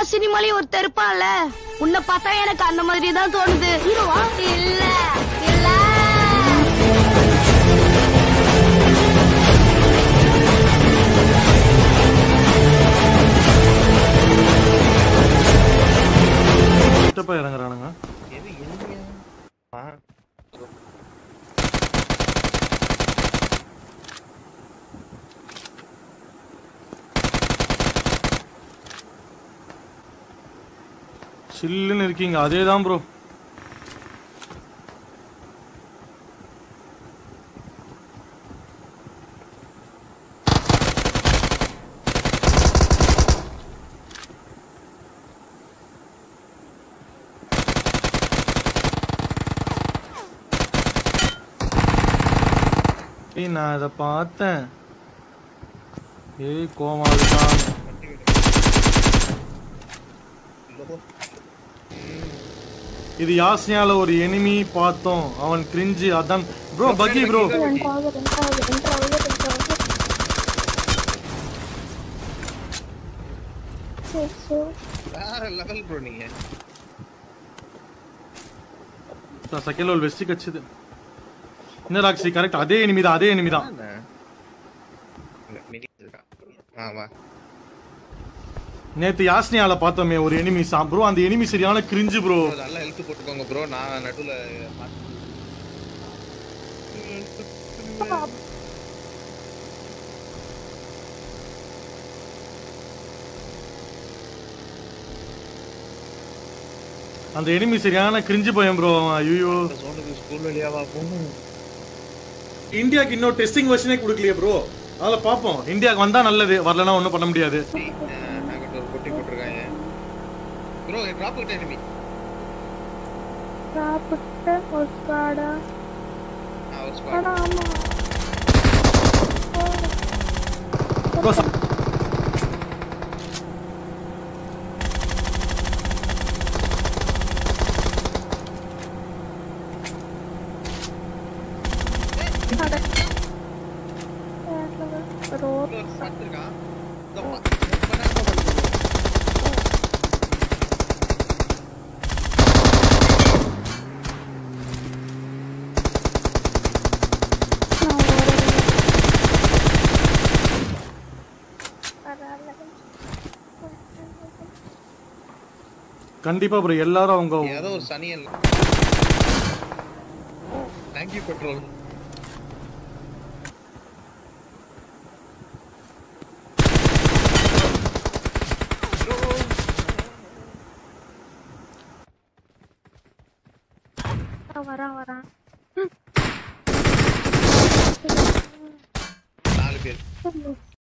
சினிமாலயும் ஒரு இருப்பான்ல உன்னை பார்த்தா எனக்கு அந்த மாதிரி தான் தோணுது ஹீரோவா இல்ல இல்ல கிட்டப்பா இறங்குறானுங்க எது எங்க ஆ சில்லுன்னு இருக்கீங்க அதே தான் ப்ரோ ஏய் நான் அதை பார்த்தேன் ஏய் கோமா இருக்கான் லோ இது யாஸ்னியால ஒரு எனிமி பார்த்தோம் அவன் கிரிஞ்சு அதான் ப்ரோ பக்கி ப்ரோ ரெண்டாவது ரெண்டாவது ரெண்டாவது ரெண்டாவது சரி சரி வேற லெவல் ப்ரோ நீங்க செகண்ட் ஒரு வெஸ்ட் கச்சுது என்ன ராக்ஸி கரெக்ட் அதே எனிமி தான் அதே எனிமி தான் என்ன? இல்ல, மினி இருக்கா ஆ வா நேத்து யாஸ்னியால பார்த்தோமே ஒரு எனிமி சா ப்ரோ அந்த எனிமி சரியான கிரிஞ்சு ப்ரோ bro, நல்லா ஹெல்த் போட்டுக்கோங்க ப்ரோ நான் நடுவுல பார்த்து- அந்த எனிமி சரியான கிரிஞ்சு பையன் ப்ரோ ஐயோ இந்த zone-க்கு ஸ்கூல் வழியாவா போகணும் இந்தியாக்கு இன்னும் டெஸ்டிங் வெர்ஷனே கொடுக்கலையே ப்ரோ அதனால பாப்போம் இந்தியாக்கு வந்தா நல்லது வரலனா ஒண்ணும் பண்ண முடியாது டேய், ஆ, அங்கிட்ட ஒரு பொட்டி போட்டிருக்காங்க ப்ரோ டிராப் கிட்ட enemy சாப்பிட்டு ஒரு ஸ்காடா ஆ ஒரு ஸ்குவாட் ஆனா ஆமா Bro, ச- ரோட் ஒரு ஸ்குவாட் இருக்கான் இந்த பா- இந்த banana படுத்து. கண்டிப்பா ப்ரோ எல்லாரும் அவங்க ஏதோ ஒரு சனியன் தேங்க்யூ பெட்ரோல் வரான் வரான் நாலு பேர்